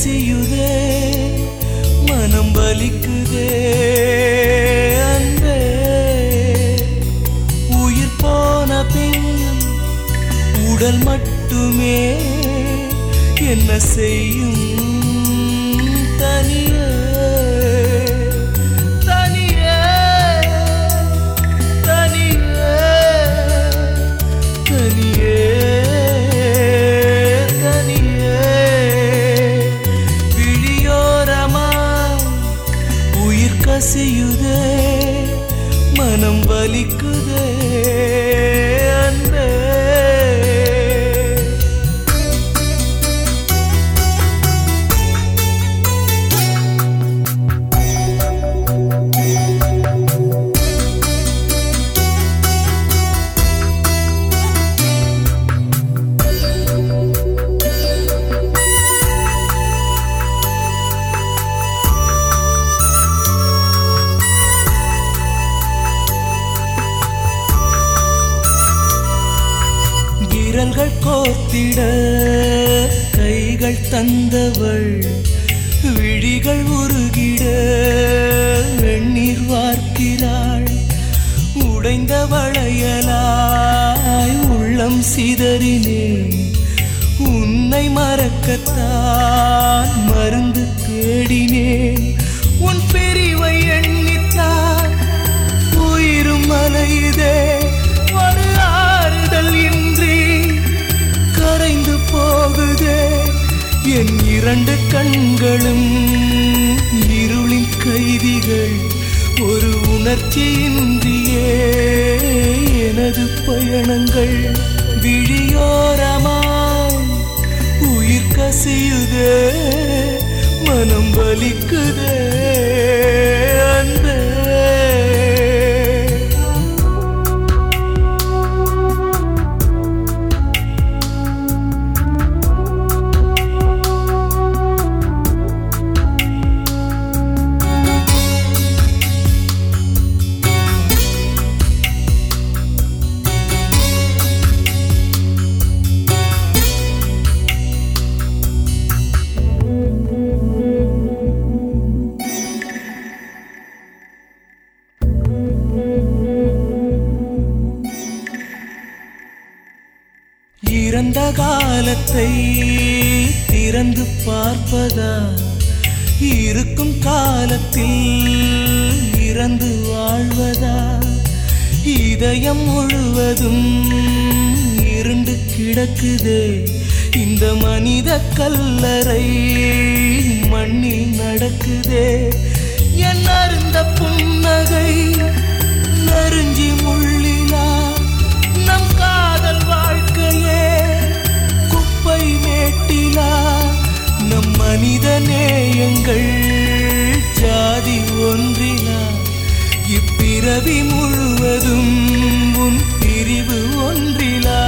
கசியுதே மனம் வலிக்குதே அன்பே உயிர் போன பின் உடல் மட்டுமே என்ன செய்யும் தனியே தனியே தனியே தனியே தனியே விழியோரமாய் உயிர் கசியுதே மனம் வலிக்குதே அன்பே விரல்கள் கோத்திட கைகள் தந்தவள் விழிகள் உருகிட வெந்நீர் வார்க்கிறாள் உடைந்த வளையலாய் உள்ளம் சிதறினேன் உன்னை மறக்கத்தான் மருந்து தேடினேன் உன் பிரிவை எண்ணித்தான் உயிரும் அலையுதே ஒரு ஆறுதல் இன்றி கரைந்து போகுதே என் இரண்டு கண்களும் இருளின் கைதிகள் ஒரு உணர்ச்சியின்றியே எனது பயணங்கள் விழியோரமாய் உயிர் கசியுதே மனம் வலிக்குதே அன்பே இறந்த காலத்தை திறந்து பார்ப்பதா இருக்கும் காலத்தில் இறந்து வாழ்வதா இதயம் முழுவதும் இருண்டு கிடக்குதே இந்த மனித கல்லறை மண்ணில் நடக்குதே என் அருந்த புன்னகை நறுஞ்சி முள்ளிலா நம் காதல் வாழ்க்கையே குப்பை மேட்டிலா நம் மனித நேயங்கள் ஜாதி ஒன்றிலா இப்பிறவி முழுவதும் உன் பிரிவு ஒன்றிலா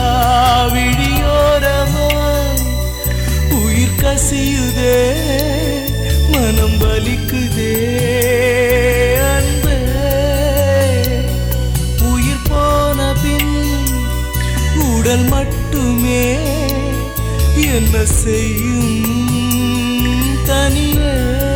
விழியோரமாய் உயிர் கசியுதே மனம் வலிக்குதே அன்பே உயிர் போன பின் உடல் மட்டுமே என்ன செய்யும் தனியே